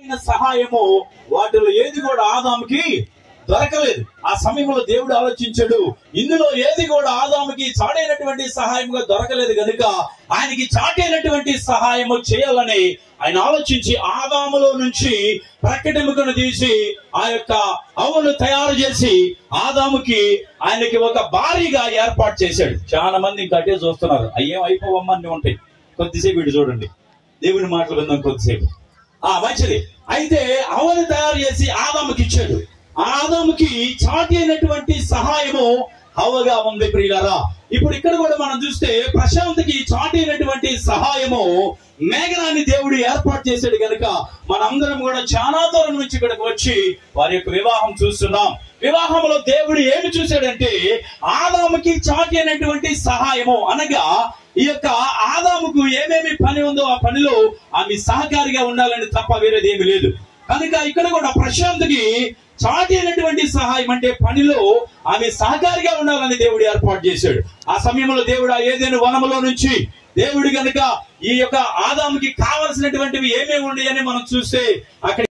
అయిన సహాయము వాటిలో ఏది కూడా ఆదాముకి దొరకలేదు ఆ సమయంలో దేవుడు ఆలోచించాడు ఇందులో ఏది కూడా ఆదాముకి చాటైనటువంటి సహాయముగా దొరకలేదు గనుక ఆయనకి చాటైనటువంటి సహాయము చేయాలని ఆయన ఆలోచించి ఆదాములో నుంచి ప్రకటముకను తీసి ఆ యొక్క అవును తయారు చేసి ఆదాముకి ఆయనకి ఒక భారీగా ఏర్పాటు చేశాడు చాలా మంది ఇంకా అటే చూస్తున్నారు అయ్యేం అయిపోవమ్మని ఉంటాయి కొద్దిసేపు ఇటు చూడండి దేవుని మాటలు విందాం కొద్దిసేపు ఆ మంచిది అయితే అవని తయారు చేసి ఆదాముకి ఇచ్చాడు ఆ ఆదాముకి చాటి అయినటువంటి సహాయము హవగా ఉంది ప్రియులారా ఇప్పుడు ఇక్కడ కూడా మనం చూస్తే ప్రశాంత్కి చాటి అయినటువంటి సహాయము మేఘనాన్ని దేవుడు ఏర్పాటు చేశాడు కనుక మనందరం కూడా చాలా దూరం నుంచి ఇక్కడికి వచ్చి వారి యొక్క వివాహం చూస్తున్నాం వివాహంలో దేవుడు ఏమి చూశాడంటే ఆదాముకి చాటి అయినటువంటి సహాయము అనగా ఈ యొక్క ఆదాముకు ఏమేమి పని ఉందో ఆ పనిలో ఆమె సహకారిగా ఉండాలని తప్ప వేరేది ఏమి లేదు కనుక ఇక్కడ కూడా ప్రశాంత్కి చాటి అయినటువంటి సహాయం అంటే పనిలో ఆమె సహకారిగా ఉండాలని దేవుడు ఏర్పాటు చేశాడు ఆ సమయంలో దేవుడు ఆ ఏదైనా వనములో నుంచి దేవుడు గనుక ఈ యొక్క ఆదాముకి కావలసినటువంటివి ఏమేమి ఉన్నాయని మనం చూస్తే అక్కడ